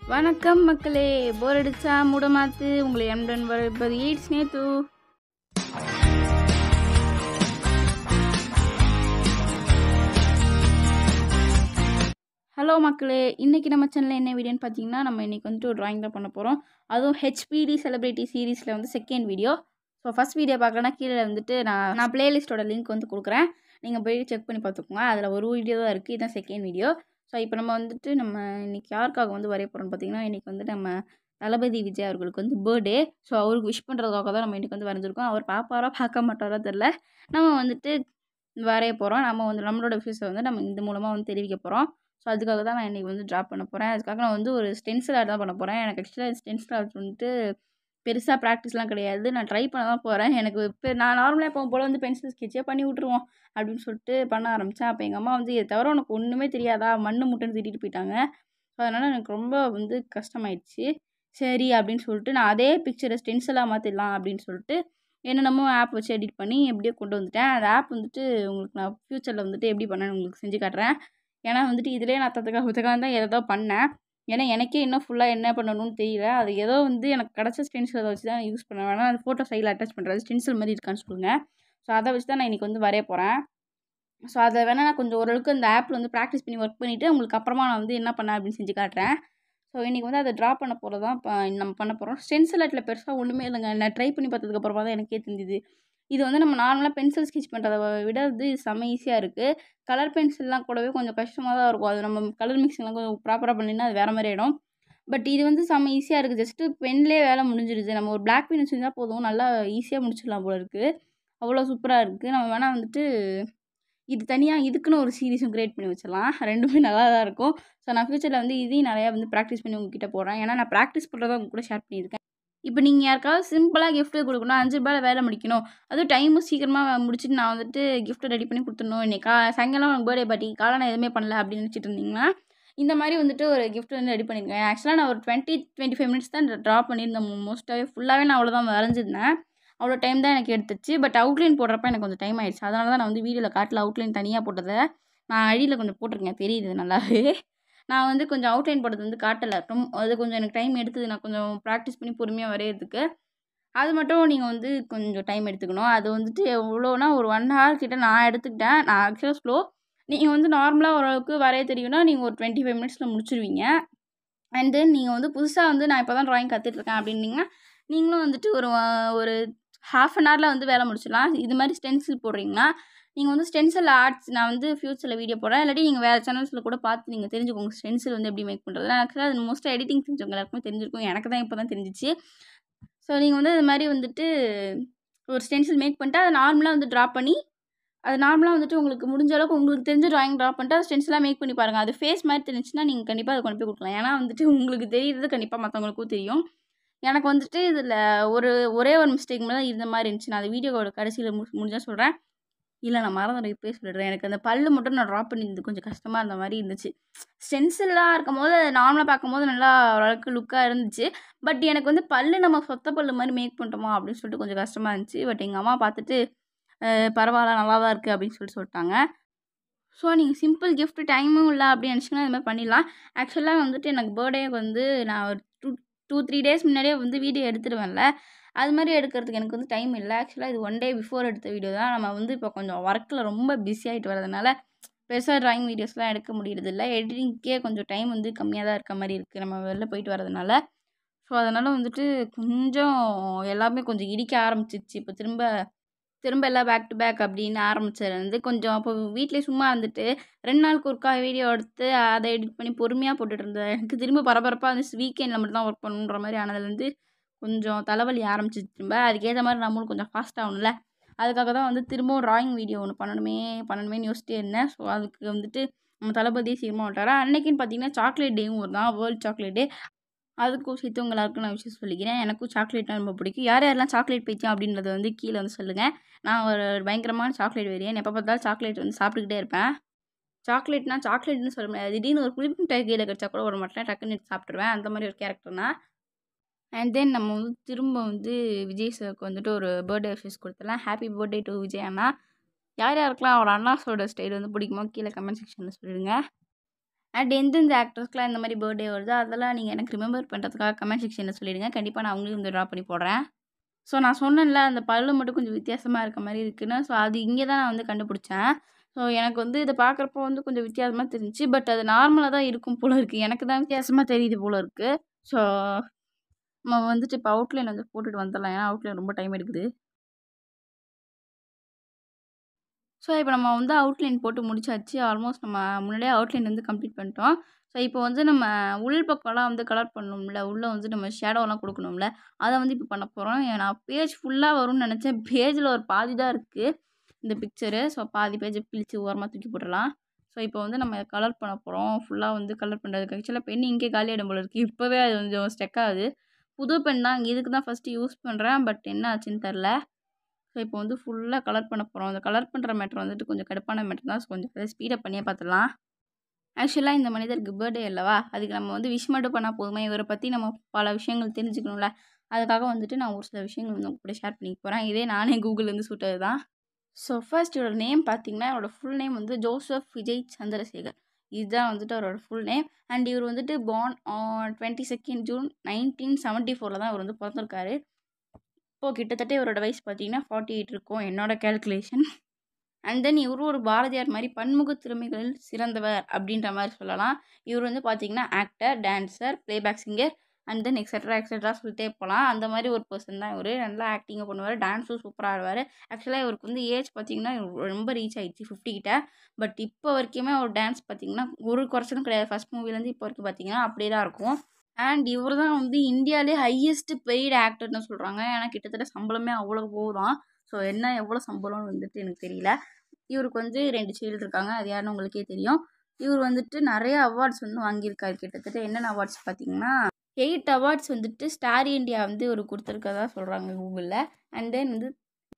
வணக்கம் மக்களே போர் அடிச்சா மூட மாத்து உங்களை எம்டன் வரப்பது எயிட் ஸ்னேத்து ஹலோ மக்களே இன்றைக்கி நம்ம சேனலில் என்ன வீடியோன்னு பார்த்தீங்கன்னா நம்ம இன்றைக்கி வந்துட்டு ஒரு ட்ராயிங் தான் பண்ண போகிறோம் அதுவும் ஹெச்பிடி செலிப்ரிட்டி சீரீஸில் வந்து second video so first video பார்க்கலன்னா கீழே வந்துட்டு நான் நான் பிளேலிஸ்ட்டோட லிங்க் வந்து கொடுக்குறேன் நீங்கள் போய் செக் பண்ணி பார்த்துக்கோங்க அதில் ஒரு வீடியோ தான் இருக்குது இதுதான் செகண்ட் வீடியோ ஸோ இப்போ நம்ம வந்துட்டு நம்ம இன்றைக்கி யாருக்காக வந்து வரைய போகிறோம்னு பார்த்தீங்கன்னா இன்றைக்கி வந்து நம்ம தளபதி விஜய் அவர்களுக்கு வந்து பர்த்டே ஸோ அவருக்கு விஷ் பண்ணுறதுக்காக தான் நம்ம இன்றைக்கி வந்து வரைஞ்சிருக்கோம் அவர் பார்ப்பாரோ பார்க்க மாட்டாரோ தெரில நம்ம வந்துட்டு வரைய போகிறோம் நம்ம வந்து நம்மளோட விஷயத்தை வந்து நம்ம இந்த மூலமாக வந்து தெரிவிக்க போகிறோம் ஸோ அதுக்காக தான் நான் இன்றைக்கி வந்து ட்ராப் பண்ண போகிறேன் அதுக்காக நான் வந்து ஒரு ஸ்டென்சில் ஆர்ட் தான் பண்ண போகிறேன் எனக்கு ஆக்சுவலாக ஸ்டென்சில் ஆர்ட் வந்துட்டு பெருசாக ப்ராக்டிஸ்லாம் கிடையாது நான் ட்ரை பண்ண தான் போகிறேன் எனக்கு இப்போ நான் நார்மலாக இப்போ போல் வந்து பென்சில் ஸ்கெட்சே பண்ணி விட்ருவோம் அப்படின்னு சொல்லிட்டு பண்ண ஆரம்பித்தேன் அப்போ எங்கள் அம்மா வந்து இதை தவிர உனக்கு ஒன்றுமே தெரியாதா மண்ணு முட்டைன்னு திட்டிட்டு போயிட்டாங்க ஸோ அதனால் எனக்கு ரொம்ப வந்து கஷ்டமாயிடுச்சு சரி அப்படின்னு சொல்லிட்டு நான் அதே பிக்சரை ஸ்டென்சிலாக மாற்றிடலாம் அப்படின்னு சொல்லிட்டு என்னென்னமோ ஆப் வச்சு எடிட் பண்ணி எப்படியோ கொண்டு வந்துட்டேன் அந்த ஆப் வந்துட்டு உங்களுக்கு நான் ஃப்யூச்சரில் வந்துட்டு எப்படி பண்ணேன்னு உங்களுக்கு செஞ்சு காட்டுறேன் ஏன்னா வந்துட்டு இதிலே நான் தத்துக்கா புத்தகம் தான் ஏதோ பண்ணேன் ஏன்னா எனக்கே இன்னும் ஃபுல்லாக என்ன பண்ணணும்னு தெரியல அது ஏதோ வந்து எனக்கு கிடச்ச ஸ்டென்சில் அதை வச்சு தான் யூஸ் பண்ண வேணாம் அந்த ஃபோட்டோ சைடில் அட்டாச் பண்ணுறது ஸ்டென்சில் மாதிரி இருக்கான்னு சொல்லுங்கள் ஸோ அதை வச்சு தான் நான் இன்றைக்கி வந்து வரைய போகிறேன் ஸோ அதை வேணால் நான் கொஞ்சம் ஓரளவுக்கு அந்த ஆப்பில் வந்து ப்ராக்டிஸ் பண்ணி ஒர்க் பண்ணிவிட்டு உங்களுக்கு அப்புறமா நான் வந்து என்ன பண்ணேன் அப்படின்னு செஞ்சு காட்டுறேன் ஸோ இன்றைக்கி வந்து அதை ட்ரா பண்ண போகிறது தான் இப்போ நம்ம பண்ண போகிறோம் ஸ்டென்சில் ஆர்ட்டில் பெருசாக ஒன்றுமே இல்லைங்க நான் ட்ரை பண்ணி பார்த்ததுக்கப்புறமா தான் எனக்கே தெரிஞ்சுது இது வந்து நம்ம நார்மலாக பென்சில் ஸ்கெட்ச் பண்ணுறத விட இது செம்ம ஈஸியாக இருக்குது கலர் பென்சில்லாம் கூடவே கொஞ்சம் கஷ்டமாக தான் இருக்கும் அது நம்ம கலர் மிக்சிங்லாம் கொஞ்சம் ப்ராப்பராக பண்ணினா அது வேறு மாதிரி ஆகிடும் பட் இது வந்து செம்ம ஈஸியாக இருக்குது ஜஸ்ட்டு பென்லேயே வேலை முடிஞ்சிருது நம்ம ஒரு பிளாக் பென் வச்சுருந்தா போதும் நல்லா ஈஸியாக முடிச்சிடலாம் போல இருக்குது அவ்வளோ சூப்பராக இருக்குது நம்ம வேணால் வந்துட்டு இது தனியாக இதுக்குன்னு ஒரு சீரீஸும் க்ரியேட் பண்ணி வச்சிடலாம் ரெண்டுமே நல்லா தான் இருக்கும் ஸோ நான் ஃப்யூச்சரில் வந்து இதையும் நிறையா வந்து ப்ராக்டிஸ் பண்ணி உங்ககிட்ட போடுறேன் ஏன்னா நான் ப்ராக்டிஸ் பண்ணுறத உங்க கூட ஷேர் பண்ணியிருக்கேன் இப்போ நீங்கள் யாருக்காவது சிம்பிளாக கிஃப்ட்டு கொடுக்கணும் அஞ்சு ரூபாயில் வேலை முடிக்கணும் அதுவும் டைமும் சீக்கிரமாக முடிச்சுட்டு நான் வந்துட்டு கிஃப்ட்டு ரெடி பண்ணி கொடுத்துடணும் இன்னைக்கு கா சாயங்காலம் எனக்கு பர்த்டே பார்ட்டி காலை நான் எதுவுமே பண்ணல அப்படின்னு நினச்சிட்டு இருந்தீங்கன்னா இந்த மாதிரி வந்துட்டு ஒரு கிஃப்ட் வந்து ரெடி பண்ணியிருக்கேன் ஆக்சுவலாக நான் ஒரு டுவெண்ட்டி டுவெண்ட்டி ஃபைவ் மினிட்ஸ் தான் ட்ரா பண்ணியிருந்தேன் மோஸ்ட்டாகவே ஃபுல்லாகவே நான் அவ்வளோதான் வரைஞ்சிருந்தேன் அவ்வளோ டைம் தான் எனக்கு எடுத்துச்சு பட் அவுட்லைன் போடுறப்ப எனக்கு கொஞ்சம் டைம் ஆயிடுச்சு அதனால தான் நான் வந்து வீடியோவில் காட்டில் அவுட்லைன் தனியாக போட்டதை நான் அடியில் கொஞ்சம் போட்டிருக்கேன் தெரியுது நல்லாவே நான் வந்து கொஞ்சம் அவுட்லைன் போட்டது வந்து காட்டலை ரொம்ப அது கொஞ்சம் எனக்கு டைம் எடுத்தது நான் கொஞ்சம் ப்ராக்டிஸ் பண்ணி பொறுமையாக வரைகிறதுக்கு அது மட்டும் நீங்கள் வந்து கொஞ்சம் டைம் எடுத்துக்கணும் அது வந்துட்டு எவ்வளோனா ஒரு ஒன் ஹவர் கிட்ட நான் எடுத்துக்கிட்டேன் நான் ஆக்சுவலாக ஸ்லோ நீங்கள் வந்து நார்மலாக ஓரளவுக்கு வரைய தெரியும்னா நீங்கள் ஒரு டுவெண்ட்டி ஃபைவ் மினிட்ஸில் முடிச்சிருவீங்க அண்ட் தென் நீங்கள் வந்து புதுசாக வந்து நான் இப்போ தான் ட்ராயிங் கற்றுட்ருக்கேன் அப்படின்னீங்கன்னா நீங்களும் வந்துட்டு ஒரு ஒரு ஹாஃப் அன் ஹவரில் வந்து வேலை முடிச்சிடலாம் இது மாதிரி ஸ்டென்சில் போடுறீங்கன்னா நீங்கள் வந்து ஸ்டென்சில் ஆர்ட்ஸ் நான் வந்து ஃப்யூச்சரில் வீடியோ போடுறேன் இல்லாட்டி நீங்கள் வேறு சேனல்ஸில் கூட பார்த்து நீங்கள் தெரிஞ்சுக்கோங்க ஸ்டென்சில் வந்து எப்படி மேக் பண்ணுறது ஆக்சுவலாக அது மோஸ்ட்டாக எடிட்டிங் தெரிஞ்சவங்க எல்லாருக்குமே தெரிஞ்சிருக்கும் எனக்கு தான் இப்போ தான் தெரிஞ்சிச்சு ஸோ நீங்கள் வந்து அது மாதிரி வந்துட்டு ஒரு ஸ்டென்சில் மேக் பண்ணிட்டு அதை நார்மலாக வந்து ட்ரா பண்ணி அது நார்மலாக வந்துட்டு உங்களுக்கு முடிஞ்ச அளவுக்கு உங்களுக்கு தெரிஞ்ச ட்ராயிங் ட்ரா பண்ணிட்டு அதை ஸ்டென்சிலாக மேக் பண்ணி பாருங்கள் அது ஃபேஸ் மாதிரி தெரிஞ்சுன்னா நீங்கள் கண்டிப்பாக அதை கொண்டு போய் கொடுக்கலாம் ஏன்னா வந்துட்டு உங்களுக்கு தெரியுறது கண்டிப்பாக மற்றவங்களுக்கும் தெரியும் எனக்கு வந்துட்டு இதில் ஒரு ஒரே ஒரு மிஸ்டேக் மட்டும் தான் இருந்த மாதிரி இருந்துச்சு நான் அந்த வீடியோவோட கடைசியில் முடி முடிஞ்சால் சொல்கிறேன் இல்லை நான் மறந்துடும் இப்போயே சொல்லிடுறேன் எனக்கு அந்த பல்லு மட்டும் நான் ட்ரா பண்ணியிருந்தது கொஞ்சம் கஷ்டமாக இருந்த மாதிரி இருந்துச்சு ஸ்டென்சிலாக இருக்கும் போது நார்மலாக பார்க்கும்போது நல்லா ஓரளவுக்கு லுக்காக இருந்துச்சு பட் எனக்கு வந்து பல்லு நம்ம சொத்த பல்லு மாதிரி மேக் பண்ணிட்டோமா அப்படின்னு சொல்லிட்டு கொஞ்சம் கஷ்டமாக இருந்துச்சு பட் எங்கள் அம்மா பார்த்துட்டு பரவாயில்ல நல்லா தான் இருக்குது அப்படின்னு சொல்லிட்டு சொல்லிட்டாங்க ஸோ நீங்கள் சிம்பிள் கிஃப்ட் டைமும் இல்லை அப்படின்னு நினச்சிங்கன்னா இது மாதிரி பண்ணிடலாம் ஆக்சுவலாக வந்துட்டு எனக்கு பர்த்டேக்கு வந்து நான் ஒரு டூ டூ த்ரீ டேஸ் முன்னாடியே வந்து வீடியோ எடுத்துடுவேன்ல அது மாதிரி எடுக்கிறதுக்கு எனக்கு வந்து டைம் இல்லை ஆக்சுவலாக இது ஒன் டே பிஃபோர் எடுத்த வீடியோ தான் நம்ம வந்து இப்போ கொஞ்சம் ஒர்க்கில் ரொம்ப பிஸி ஆகிட்டு வரதுனால பெருசாக ட்ராயிங் வீடியோஸ்லாம் எடுக்க முடியறதில்ல எடிட்டிங்க்கே கொஞ்சம் டைம் வந்து கம்மியாக தான் இருக்க மாதிரி இருக்குது நம்ம வெளில போயிட்டு வரதுனால ஸோ அதனால் வந்துட்டு கொஞ்சம் எல்லாமே கொஞ்சம் இடிக்க ஆரம்பிச்சிச்சு இப்போ திரும்ப திரும்ப எல்லாம் பேக் டு பேக் அப்படின்னு ஆரம்பிச்சது வந்து கொஞ்சம் அப்போ வீட்டிலே சும்மா இருந்துட்டு ரெண்டு நாளுக்கு ஒருக்கா வீடியோ எடுத்து அதை எடிட் பண்ணி பொறுமையாக போட்டுட்டு இருந்தேன் எனக்கு திரும்ப பரபரப்பாக இருந்துச்சு வீக்கெண்டில் மட்டும் தான் ஒர்க் பண்ணணுன்ற மாதிரி ஆனதுலேருந்து கொஞ்சம் தலைவலி ஆரம்பிச்சிச்சு திரும்ப அதுக்கேற்ற மாதிரி நம்மளும் கொஞ்சம் ஃபாஸ்ட் ஆகணும்ல அதுக்காக தான் வந்து திரும்பவும் ட்ராயிங் வீடியோ ஒன்று பண்ணணுமே பண்ணணுமேனு யோசிச்சிட்டே இருந்தேன் ஸோ அதுக்கு வந்துட்டு நம்ம தளபதியே சீக்கிரமாக விட்டாரா அன்னைக்குன்னு பார்த்தீங்கன்னா சாக்லேட் டேவும் ஒரு தான் வேர்ல்டு சாக்லேட் டே அதுக்கும் சேர்த்து உங்க எல்லாருக்கும் நான் விஷயம் சொல்லிக்கிறேன் எனக்கும் சாக்லேட்னா ரொம்ப பிடிக்கும் யார் யாரெல்லாம் சாக்லேட் பைத்தியம் அப்படின்றத வந்து கீழே வந்து சொல்லுங்கள் நான் ஒரு பயங்கரமான சாக்லேட் வெறியன் எப்போ பார்த்தாலும் சாக்லேட் வந்து சாப்பிட்டுக்கிட்டே இருப்பேன் சாக்லேட்னா சாக்லேட்னு சொல்ல முடியாது திடீர்னு ஒரு புளிப்பு மிட்டாய் கையில் கிடச்சா கூட ஒரு மாட்டேன் டக்குன்னு எடுத்து சாப்பிட்ருவேன் அந்த மாதிரி ஒரு கேரக்டர்னா அண்ட் தென் நம்ம வந்து திரும்ப வந்து விஜய் சாருக்கு வந்துட்டு ஒரு பர்த்டே விஷஸ் கொடுத்துடலாம் ஹாப்பி பர்த்டே டு விஜய் அண்ணா யார் யாருக்கெல்லாம் அவர் அண்ணாஸோட ஸ்டைல் வந்து பிடிக்குமோ கீழே கமெண்ட் செக்ஷனில் சொல்லிடுங்க அண்ட் எந்தெந்த ஆக்டர்ஸ்க்குலாம் இந்த மாதிரி பர்த்டே வருதோ அதெல்லாம் நீங்கள் எனக்கு ரிமெம்பர் பண்ணுறதுக்காக கமெண்ட் செக்ஷனில் சொல்லிடுங்க கண்டிப்பாக நான் அவங்களுக்கு வந்து ட்ரா பண்ணி போடுறேன் ஸோ நான் சொன்னேன்ல அந்த பல்லு மட்டும் கொஞ்சம் வித்தியாசமாக இருக்க மாதிரி இருக்குன்னு ஸோ அது இங்கே தான் நான் வந்து கண்டுபிடிச்சேன் ஸோ எனக்கு வந்து இதை பார்க்குறப்போ வந்து கொஞ்சம் வித்தியாசமாக தெரிஞ்சுச்சு பட் அது நார்மலாக தான் இருக்கும் போல் இருக்குது எனக்கு தான் வித்தியாசமாக தெரியுது போல் இருக்குது ஸோ நம்ம வந்துட்டு இப்போ அவுட்லைன் வந்து போட்டுட்டு வந்துடலாம் ஏன்னா அவுட்லைன் ரொம்ப டைம் எடுக்குது ஸோ இப்போ நம்ம வந்து அவுட்லைன் போட்டு முடிச்சாச்சு ஆல்மோஸ்ட் நம்ம முன்னாடியே அவுட்லைன் வந்து கம்ப்ளீட் பண்ணிட்டோம் ஸோ இப்போ வந்து நம்ம உள் பக்கம்லாம் வந்து கலர் பண்ணணும்ல உள்ளே வந்து நம்ம ஷேடோலாம் கொடுக்கணும்ல அதை வந்து இப்போ பண்ண போகிறோம் நான் பேஜ் ஃபுல்லாக வரும்னு நினச்சேன் பேஜில் ஒரு பாதி தான் இருக்குது இந்த பிக்சரு ஸோ பாதி பேஜை பிழிச்சு ஓரமாக தூக்கி போட்டுடலாம் ஸோ இப்போ வந்து நம்ம கலர் பண்ண போகிறோம் ஃபுல்லாக வந்து கலர் பண்ணுறதுக்கு ஆக்சுவலாக பென் இங்கே காலியாகிடும் போல இருக்குது இப்போவே அது கொஞ்சம் ஸ்டெக் ஆகுது புது பென் தான் இதுக்கு தான் ஃபஸ்ட்டு யூஸ் பண்ணுறேன் பட் என்ன ஆச்சுன்னு தெரில ஸோ இப்போ வந்து ஃபுல்லாக கலர் பண்ண போகிறோம் அந்த கலர் பண்ணுற மேட்ரு வந்துட்டு கொஞ்சம் கடுப்பான மேட்ரு தான் ஸோ கொஞ்சம் ஸ்பீடப் பண்ணியே பார்த்துடலாம் ஆக்சுவலாக இந்த மனிதருக்கு பர்த்டே அல்லவா அதுக்கு நம்ம வந்து விஷ் மட்டும் பண்ணால் போதுமா இவரை பற்றி நம்ம பல விஷயங்கள் தெரிஞ்சுக்கணும்ல அதுக்காக வந்துட்டு நான் ஒரு சில விஷயங்கள் வந்து உங்க கூட ஷேர் பண்ணிக்க போகிறேன் இதே நானே கூகுள்லேருந்து சுட்டது தான் ஸோ ஃபர்ஸ்ட் இவரோட நேம் பார்த்தீங்கன்னா இவரோட ஃபுல் நேம் வந்து ஜோசப் விஜய் சந்திரசேகர் இதுதான் வந்துட்டு அவரோட ஃபுல் நேம் அண்ட் இவர் வந்துட்டு born on twenty second June nineteen seventy ஃபோரில் தான் இவர் வந்து பிறந்திருக்காரு இப்போது கிட்டத்தட்ட இவரோட வயசு பார்த்தீங்கன்னா ஃபார்ட்டி எயிட் இருக்கும் என்னோட கேல்குலேஷன் அண்ட் தென் இவரும் ஒரு பாரதியார் மாதிரி பன்முக திறமைகளில் சிறந்தவர் அப்படின்ற மாதிரி சொல்லலாம் இவர் வந்து பார்த்தீங்கன்னா actor dancer playback singer and then extra extra சொல்லிட்டே போகலாம் அந்த மாதிரி ஒரு பர்சன் தான் இவர் நல்லா ஆக்டிங்கை பண்ணுவார் டான்ஸும் சூப்பராக ஆடுவார் ஆக்சுவலாக இவருக்கு வந்து ஏஜ் பார்த்தீங்கன்னா ரொம்ப ரீச் ஆயிடுச்சு ஃபிஃப்டி கிட்ட பட் இப்போ வரைக்குமே அவர் டான்ஸ் பார்த்தீங்கன்னா ஒரு குறைச்சலும் கிடையாது ஃபஸ்ட் மூவிலேருந்து இப்போ வரைக்கும் பார்த்தீங்கன்னா அப்படியே தான் இருக்கும் அண்ட் இவர் தான் வந்து இந்தியாவிலே ஹையஸ்ட் பெய்டு ஆக்டர்னு சொல்கிறாங்க ஏன்னா கிட்டத்தட்ட சம்பளமே அவ்வளோ போகுதான் ஸோ என்ன எவ்வளோ சம்பளம்னு வந்துட்டு எனக்கு தெரியல இவருக்கு வந்து ரெண்டு சைல்டு இருக்காங்க அது யாருன்னு உங்களுக்கே தெரியும் இவர் வந்துட்டு நிறைய அவார்ட்ஸ் வந்து வாங்கியிருக்காரு கிட்டத்தட்ட என்னென்ன அவார்ட்ஸ் பார்த்தீங்கன்னா எயிட் அவார்ட்ஸ் வந்துட்டு ஸ்டார் இந்தியா வந்து ஒரு கொடுத்துருக்கதா சொல்கிறாங்க கூகுளில் அண்ட் தென் வந்து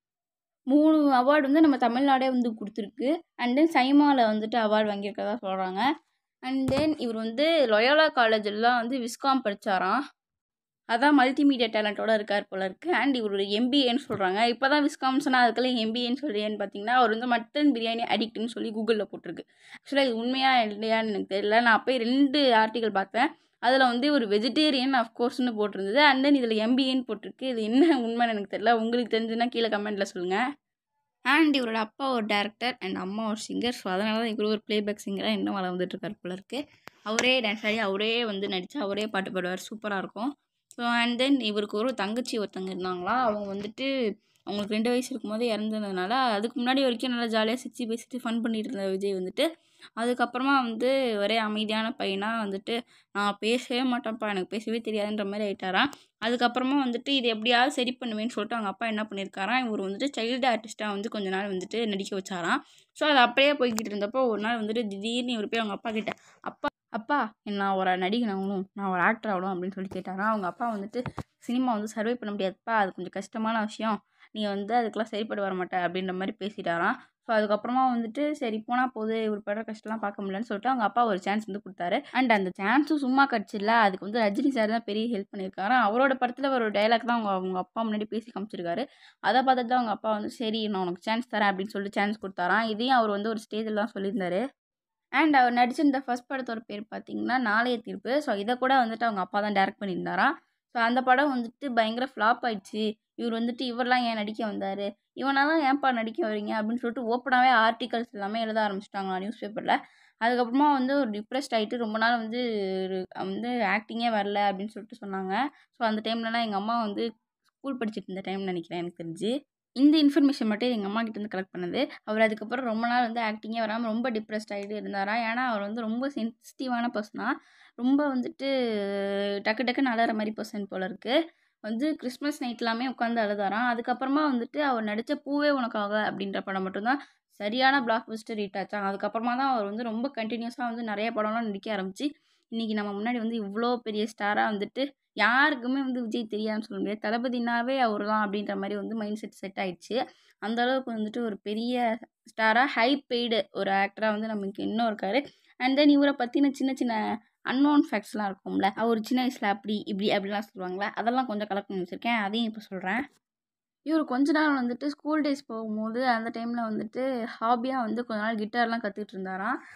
மூணு அவார்டு வந்து நம்ம தமிழ்நாடே வந்து கொடுத்துருக்கு அண்ட் தென் சைமாவில் வந்துட்டு அவார்டு வாங்கியிருக்கதா சொல்கிறாங்க அண்ட் தென் இவர் வந்து லொயோலா காலேஜில்லாம் வந்து விஸ்காம் படித்தாராம் அதான் மல்டிமீடியா டேலண்ட்டோட இருக்கார் போல இருக்குது அண்ட் இவர் ஒரு எம்பிஏன்னு சொல்கிறாங்க இப்போ தான் விஸ்காம் சொன்னால் அதுக்கெல்லாம் எம்பிஏன்னு சொல்கிறேன்னு பார்த்தீங்கன்னா அவர் வந்து மட்டன் பிரியாணி அடிக்ட்னு சொல்லி கூகுளில் போட்டிருக்கு ஆக்சுவலாக இது உண்மையாக இல்லையான்னு எனக்கு தெரியல நான் அப்போயே ரெண்டு ஆர்டிகல் பார்த்தேன் அதில் வந்து ஒரு வெஜிடேரியன் அஃப்கோர்ஸ்னு போட்டிருந்தது அண்ட் தென் இதில் எம்பிஏன்னு போட்டிருக்கு இது என்ன உண்மைன்னு எனக்கு தெரியல உங்களுக்கு தெரிஞ்சுன்னா கீழே கமெண்ட்டில் சொல்லுங்கள் அண்ட் இவரோட அப்பா ஒரு டேரக்டர் அண்ட் அம்மா ஒரு சிங்கர் ஸோ அதனால தான் இவர் ஒரு ப்ளேபேக் சிங்கராக இன்னும் வள வந்துட்டுருக்கார் போல இருக்குது அவரே டான்ஸ் ஆடி அவரே வந்து நடித்து அவரே பாட்டு பாடுவார் சூப்பராக இருக்கும் ஸோ அண்ட் தென் இவருக்கு ஒரு தங்கச்சி ஒருத்தங்க இருந்தாங்களா அவங்க வந்துட்டு அவங்களுக்கு ரெண்டு வயசு இருக்கும்போது இறந்ததுனால அதுக்கு முன்னாடி வரைக்கும் நல்லா ஜாலியாக சிரிச்சு பேசிட்டு ஃபன் பண்ணிட்டு இருந்த விஜய் வந்துட்டு அதுக்கப்புறமா வந்து ஒரே அமைதியான பையனாக வந்துட்டு நான் பேசவே மாட்டேன்ப்பா எனக்கு பேசவே தெரியாதுன்ற மாதிரி ஆயிட்டாராம் அதுக்கப்புறமா வந்துட்டு இது எப்படியாவது சரி பண்ணுவேன்னு சொல்லிட்டு அவங்க அப்பா என்ன பண்ணியிருக்காராம் இவர் வந்துட்டு சைல்டு ஆர்டிஸ்ட்டாக வந்து கொஞ்ச நாள் வந்துட்டு நடிக்க வச்சாராம் ஸோ அது அப்படியே போய்கிட்டு இருந்தப்போ ஒரு நாள் வந்துட்டு திடீர்னு இவர் போய் அவங்க அப்பா கிட்ட அப்பா அப்பா நான் ஒரு நடிகன் ஆகணும் நான் ஒரு ஆக்டர் ஆகணும் அப்படின்னு சொல்லி கேட்டாராம் அவங்க அப்பா வந்துட்டு சினிமா வந்து சர்வே பண்ண முடியாதுப்பா அது கொஞ்சம் கஷ்டமான விஷயம் நீ வந்து அதுக்கெல்லாம் சரிப்பட்டு வர மாட்டே அப்படின்ற மாதிரி பேசிட்டாராம் ஸோ அதுக்கப்புறமா வந்துட்டு சரி போனால் போது இவர் படுற கஷ்டம்லாம் பார்க்க முடியலன்னு சொல்லிட்டு அவங்க அப்பா ஒரு சான்ஸ் வந்து கொடுத்தாரு அண்ட் அந்த சான்ஸும் சும்மா கிடச்சில்ல அதுக்கு வந்து ரஜினி சார் தான் பெரிய ஹெல்ப் பண்ணியிருக்காரு அவரோட படத்தில் ஒரு டைலாக் தான் அவங்க அவங்க அப்பா முன்னாடி பேசி காமிச்சிருக்காரு அதை பார்த்துட்டு தான் அவங்க அப்பா வந்து சரி நான் உனக்கு சான்ஸ் தரேன் அப்படின்னு சொல்லிட்டு சான்ஸ் கொடுத்தாராம் இதையும் அவர் வந்து ஒரு ஸ்டேஜில் தான் சொல்லியிருந்தாரு அண்ட் அவர் நடிச்சிருந்த ஃபர்ஸ்ட் படத்தோட பேர் பார்த்தீங்கன்னா நாளைய தீர்ப்பு ஸோ இதை கூட வந்துட்டு அவங்க அப்பா தான் டேரக்ட் பண்ணியிருந்தாராம் ஸோ அந்த படம் வந்துட்டு பயங்கர ஃப்ளாப் ஆயிடுச்சு இவர் வந்துட்டு இவரெலாம் ஏன் நடிக்க வந்தார் இவனாலாம் ஏன்ப்பா நடிக்க வரீங்க அப்படின்னு சொல்லிட்டு ஓப்பனாகவே ஆர்டிகல்ஸ் எல்லாமே எழுத ஆரம்பிச்சிட்டாங்க நியூஸ் பேப்பரில் அதுக்கப்புறமா வந்து ஒரு டிப்ரெஸ்ட் ஆகிட்டு ரொம்ப நாள் வந்து வந்து ஆக்டிங்கே வரல அப்படின்னு சொல்லிட்டு சொன்னாங்க ஸோ அந்த டைம்லலாம் எங்கள் அம்மா வந்து ஸ்கூல் படிச்சுட்டு இருந்த டைம்னு நினைக்கிறேன் எனக்கு தெரிஞ்சு இந்த இன்ஃபர்மேஷன் மட்டும் எங்கள் அம்மா கிட்டேருந்து கலெக்ட் பண்ணது அவர் அதுக்கப்புறம் ரொம்ப நாள் வந்து ஆக்டிங்கே வராமல் ரொம்ப டிப்ரெஸ்ட் ஆகிட்டு இருந்தாரா ஏன்னா அவர் வந்து ரொம்ப சென்சிட்டிவான பர்சனாக ரொம்ப வந்துட்டு டக்கு டக்குன்னு அழகிற மாதிரி பர்சன் போல் இருக்குது வந்து கிறிஸ்மஸ் நைட் எல்லாமே உட்காந்து அழுதாராம் அதுக்கப்புறமா வந்துட்டு அவர் நடித்த பூவே உனக்காக அப்படின்ற படம் மட்டும்தான் சரியான பிளாக் பஸ்டர் ஹிட் ஆச்சாங்க அதுக்கப்புறமா தான் அவர் வந்து ரொம்ப கண்டினியூஸாக வந்து நிறைய படம்லாம் நடிக்க ஆரம்பிச்சு இன்றைக்கி நம்ம முன்னாடி வந்து இவ்வளோ பெரிய ஸ்டாராக வந்துட்டு யாருக்குமே வந்து விஜய் தெரியாதுன்னு சொல்ல முடியாது தளபதினாவே அவர் தான் அப்படின்ற மாதிரி வந்து மைண்ட் செட் செட் ஆயிடுச்சு அந்த அளவுக்கு வந்துட்டு ஒரு பெரிய ஸ்டாராக ஹை பெய்டு ஒரு ஆக்டராக வந்து நமக்கு இன்னும் இருக்கார் அண்ட் தென் இவரை பற்றின சின்ன சின்ன அன்னோன் ஃபேக்ட்ஸ்லாம் இருக்கும்ல அவர் சின்ன வயசில் அப்படி இப்படி அப்படிலாம் சொல்லுவாங்களே அதெல்லாம் கொஞ்சம் கலெக்ட் பண்ணி வச்சுருக்கேன் அதையும் இப்போ சொல்கிறேன் இவர் கொஞ்ச நாள் வந்துட்டு ஸ்கூல் டேஸ் போகும்போது அந்த டைமில் வந்துட்டு ஹாபியாக வந்து கொஞ்ச நாள் கிட்டார்லாம் கற்றுக்கிட்டு இருந்தாராம்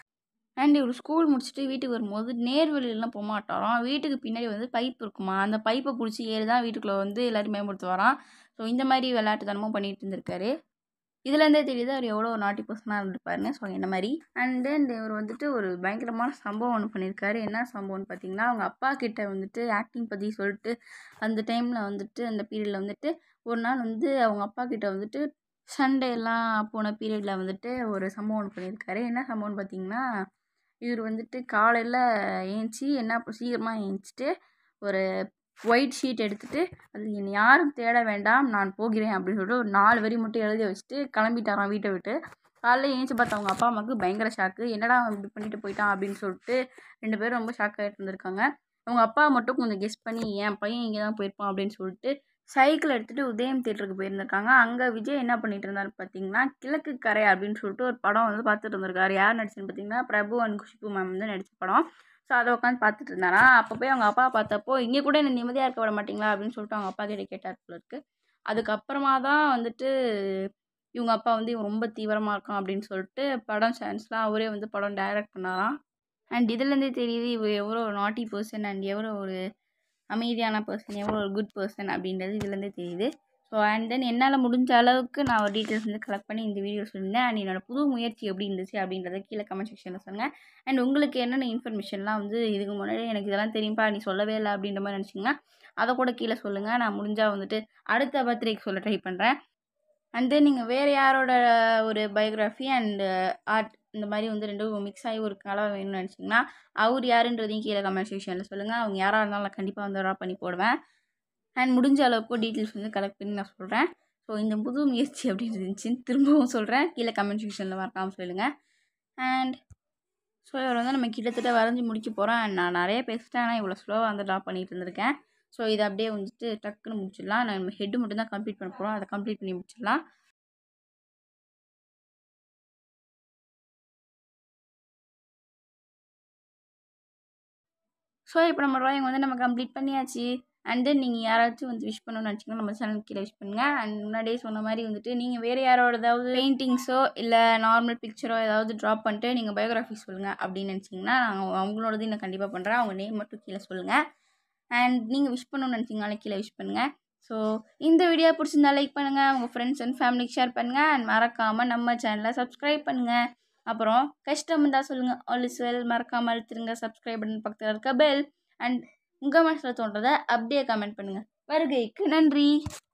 அண்ட் இவர் ஸ்கூல் முடிச்சுட்டு வீட்டுக்கு வரும்போது நேர்வழியெல்லாம் போக மாட்டாராம் வீட்டுக்கு பின்னாடி வந்து பைப் இருக்குமா அந்த பைப்பை பிடிச்சி ஏறி தான் வீட்டுக்குள்ளே வந்து எல்லாரும் மேம்படுத்துவாராம் ஸோ இந்த மாதிரி விளையாட்டுத்தனமும் பண்ணிட்டு இருந்திருக்காரு இதுலேருந்தே தெரியுது அவர் எவ்வளோ நாட்டி பர்சனாக இருந்திருப்பாருன்னு ஸோ இந்த மாதிரி அண்ட் தென் இவர் வந்துட்டு ஒரு பயங்கரமான சம்பவம் ஒன்று பண்ணியிருக்காரு என்ன சம்பவம்னு பார்த்தீங்கன்னா அவங்க அப்பா கிட்ட வந்துட்டு ஆக்டிங் பற்றி சொல்லிட்டு அந்த டைமில் வந்துட்டு அந்த பீரியடில் வந்துட்டு ஒரு நாள் வந்து அவங்க அப்பா கிட்ட வந்துட்டு சண்டே எல்லாம் போன பீரியடில் வந்துட்டு ஒரு சம்பவம் ஒன்று பண்ணியிருக்காரு என்ன சம்பவம்னு பார்த்தீங்கன்னா இவர் வந்துட்டு காலையில் ஏஞ்சி என்ன ப- சீக்கிரமாக ஏஞ்சிட்டு ஒரு ஒயிட் ஷீட் எடுத்துட்டு அது என்னை யாரும் தேட வேண்டாம் நான் போகிறேன் அப்படின்னு சொல்லிட்டு ஒரு நாலு வரி மட்டும் எழுதி வச்சுட்டு கிளம்பிட்டாராம் வீட்டை விட்டு காலைல ஏஞ்சி பார்த்த அவங்க அப்பா அம்மாவுக்கு பயங்கர ஷாக்கு என்னடா அவன் இப்படி பண்ணிட்டு போயிட்டான் அப்படின்னு சொல்லிட்டு ரெண்டு பேரும் ரொம்ப ஷாக் ஆகிட்டு இருந்திருக்காங்க அவங்க அப்பா மட்டும் கொஞ்சம் கெஸ் பண்ணி என் பையன் இங்கே தான் போயிருப்பான் அப்படின்னு சொல்லிட்டு சைக்கிள் எடுத்துகிட்டு உதயம் தேட்டருக்கு போயிருந்திருக்காங்க அங்கே விஜய் என்ன பண்ணிட்டு இருந்தாரு பார்த்தீங்கன்னா கிழக்கு கரை அப்படின்னு சொல்லிட்டு ஒரு படம் வந்து பார்த்துட்டு இருந்திருக்காரு யார் நடிச்சுன்னு பார்த்தீங்கன்னா பிரபு அண்ட் குஷ்பு மேம் வந்து நடிச்ச படம் ஸோ அதை உட்காந்து பார்த்துட்டு இருந்தாரா அப்போ போய் அவங்க அப்பா பார்த்தப்போ இங்கே கூட என்ன நிம்மதியாக இருக்க விட மாட்டீங்களா அப்படின்னு சொல்லிட்டு அவங்க அப்பா கிட்ட கேட்டார் போல இருக்கு அதுக்கப்புறமா தான் வந்துட்டு இவங்க அப்பா வந்து இவன் ரொம்ப தீவிரமாக இருக்கான் அப்படின்னு சொல்லிட்டு படம் சான்ஸ்லாம் அவரே வந்து படம் டைரக்ட் பண்ணாராம் அண்ட் இதுலேருந்தே தெரியுது இவர் எவ்வளோ ஒரு நாட்டி பர்சன் அண்ட் எவ்வளோ ஒரு அமைதியான பர்சன் எவ்வளோ ஒரு குட் பர்சன் அப்படின்றது இதுலேருந்தே தெரியுது ஸோ அண்ட் தென் என்னால் முடிஞ்ச அளவுக்கு நான் ஒரு டீட்டெயில்ஸ் வந்து கலெக்ட் பண்ணி இந்த வீடியோ சொல்லியிருந்தேன் அண்ட் என்னோட புது முயற்சி எப்படி இருந்துச்சு அப்படின்றத கீழே கமெண்ட் செக்ஷனில் சொல்லுங்கள் அண்ட் உங்களுக்கு என்னென்ன இன்ஃபர்மேஷன்லாம் வந்து இதுக்கு முன்னாடி எனக்கு இதெல்லாம் தெரியும்பா நீ சொல்லவே இல்லை அப்படின்ற மாதிரி நினச்சிங்கன்னா அதை கூட கீழே சொல்லுங்கள் நான் முடிஞ்சால் வந்துட்டு அடுத்த பர்த்டேக்கு சொல்ல ட்ரை பண்ணுறேன் அண்ட் தென் நீங்கள் வேறு யாரோட ஒரு பயோகிராஃபி அண்ட் ஆர்ட் இந்த மாதிரி வந்து ரெண்டும் மிக்ஸ் ஆகி ஒரு கலவை வேணும்னு நினச்சிங்கன்னா அவர் யாருன்றதையும் கீழே கமெண்ட் செக்ஷனில் சொல்லுங்கள் அவங்க யாராக இருந்தாலும் நான் கண்டிப்பாக வந்து ட்ரா பண்ணி போடுவேன் அண்ட் முடிஞ்ச அளவுக்கு டீட்டெயில்ஸ் வந்து கலெக்ட் பண்ணி நான் சொல்கிறேன் ஸோ இந்த புது முயற்சி எப்படி இருந்துச்சுன்னு திரும்பவும் சொல்கிறேன் கீழே கமெண்ட் செக்ஷனில் மறக்காமல் சொல்லுங்கள் அண்ட் ஸோ இவர் வந்து நம்ம கிட்டத்தட்ட வரைஞ்சி முடிக்க போகிறோம் அண்ட் நான் நிறைய பேசிட்டேன் ஆனால் இவ்வளோ ஸ்லோவாக வந்து ட்ரா பண்ணிட்டு இருந்திருக்கேன் ஸோ இதை அப்படியே வந்துட்டு டக்குன்னு முடிச்சிடலாம் நம்ம ஹெட்டு மட்டும் தான் கம்ப்ளீட் பண்ண போகிறோம் அதை கம்ப்ளீட் பண்ணி முடிச்சிடலாம் ஸோ இப்போ நம்ம ட்ராயிங் வந்து நம்ம கம்ப்ளீட் பண்ணியாச்சு அண்ட் தென் நீங்கள் யாராச்சும் வந்து விஷ் பண்ணணும்னு நினச்சிங்கன்னா நம்ம சேனல் கீழே விஷ் பண்ணுங்கள் அண்ட் முன்னாடியே சொன்ன மாதிரி வந்துட்டு நீங்கள் வேறு யாரோட ஏதாவது பெயிண்டிங்ஸோ இல்லை நார்மல் பிக்சரோ ஏதாவது ட்ராப் பண்ணிட்டு நீங்கள் பயோகிராஃபி சொல்லுங்கள் அப்படின்னு நினச்சிங்கன்னா நாங்கள் அவங்களோடது நான் கண்டிப்பாக பண்ணுறேன் அவங்க நேம் மட்டும் கீழே சொல்லுங்கள் அண்ட் நீங்கள் விஷ் பண்ணணும்னு நினச்சிங்கனாலே கீழே விஷ் பண்ணுங்கள் ஸோ இந்த வீடியோ பிடிச்சிருந்தா லைக் பண்ணுங்கள் உங்கள் ஃப்ரெண்ட்ஸ் அண்ட் ஃபேமிலிக்கு ஷேர் பண்ணுங்கள் அண்ட் மறக்காமல் நம்ம சேனலை சப்ஸ்கிரைப் பண்ணுங்கள் அப்புறம் கஷ்டம் இருந்தால் சொல்லுங்கள் ஆல் இஸ் வெல் மறக்காமல் அழுத்திருங்க சப்ஸ்கிரைப் பண்ணி பக்கத்தில் இருக்க பெல் அண்ட் உங்கள் மனசில் தோன்றதை அப்படியே கமெண்ட் பண்ணுங்கள் வருகைக்கு நன்றி